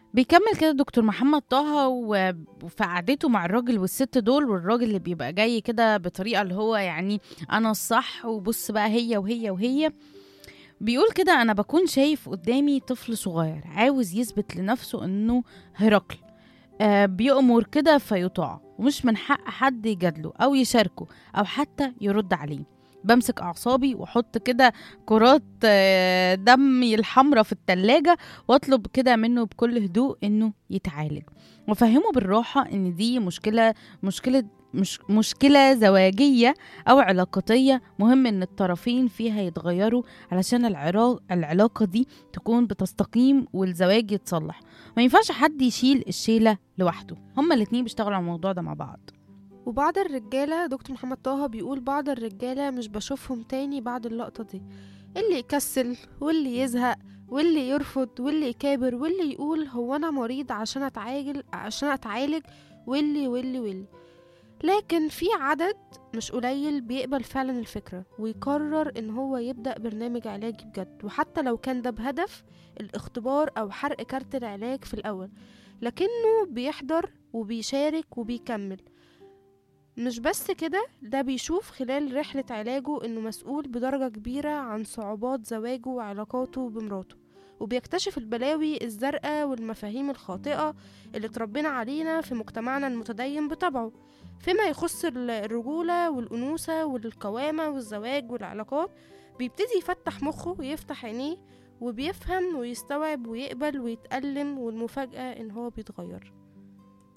بيكمل كده دكتور محمد طه و- وفي قعدته مع الراجل والست دول والراجل اللي بيبقى جاي كده بطريقة اللي هو يعني أنا الصح وبص بقى هي وهي وهي بيقول كده أنا بكون شايف قدامي طفل صغير عاوز يثبت لنفسه إنه هرقل آه بيأمر كده فيطاع ومش من حق حد يجادله أو يشاركه أو حتى يرد عليه بمسك أعصابي وأحط كده كرات آه، دمي الحمرة في التلاجة واطلب كده منه بكل هدوء انه يتعالج وافهمه بالراحه ان دي مشكله مشكله مش مشكله زواجيه او علاقاتيه مهم ان الطرفين فيها يتغيروا علشان العرا- العلاقه دي تكون بتستقيم والزواج يتصلح ما ينفعش حد يشيل الشيله لوحده هما الاتنين بيشتغلوا على الموضوع ده مع بعض وبعض الرجالة دكتور محمد طه بيقول بعض الرجالة مش بشوفهم تاني بعد اللقطة دي اللي يكسل واللي يزهق واللي يرفض واللي يكابر واللي يقول هو أنا مريض عشان أتعالج عشان أتعالج واللي واللي واللي لكن في عدد مش قليل بيقبل فعلا الفكرة ويقرر إن هو يبدأ برنامج علاجي بجد وحتى لو كان ده بهدف الاختبار أو حرق كارت العلاج في الأول لكنه بيحضر وبيشارك وبيكمل مش بس كده ده بيشوف خلال رحلة علاجه إنه مسؤول بدرجة كبيرة عن صعوبات زواجه وعلاقاته بمراته وبيكتشف البلاوي الزرقاء والمفاهيم الخاطئة اللي اتربينا علينا في مجتمعنا المتدين بطبعه فيما يخص ال- الرجولة والأنوثة والقوامة والزواج والعلاقات بيبتدي يفتح مخه ويفتح عينيه وبيفهم ويستوعب ويقبل ويتألم والمفاجأة إن هو بيتغير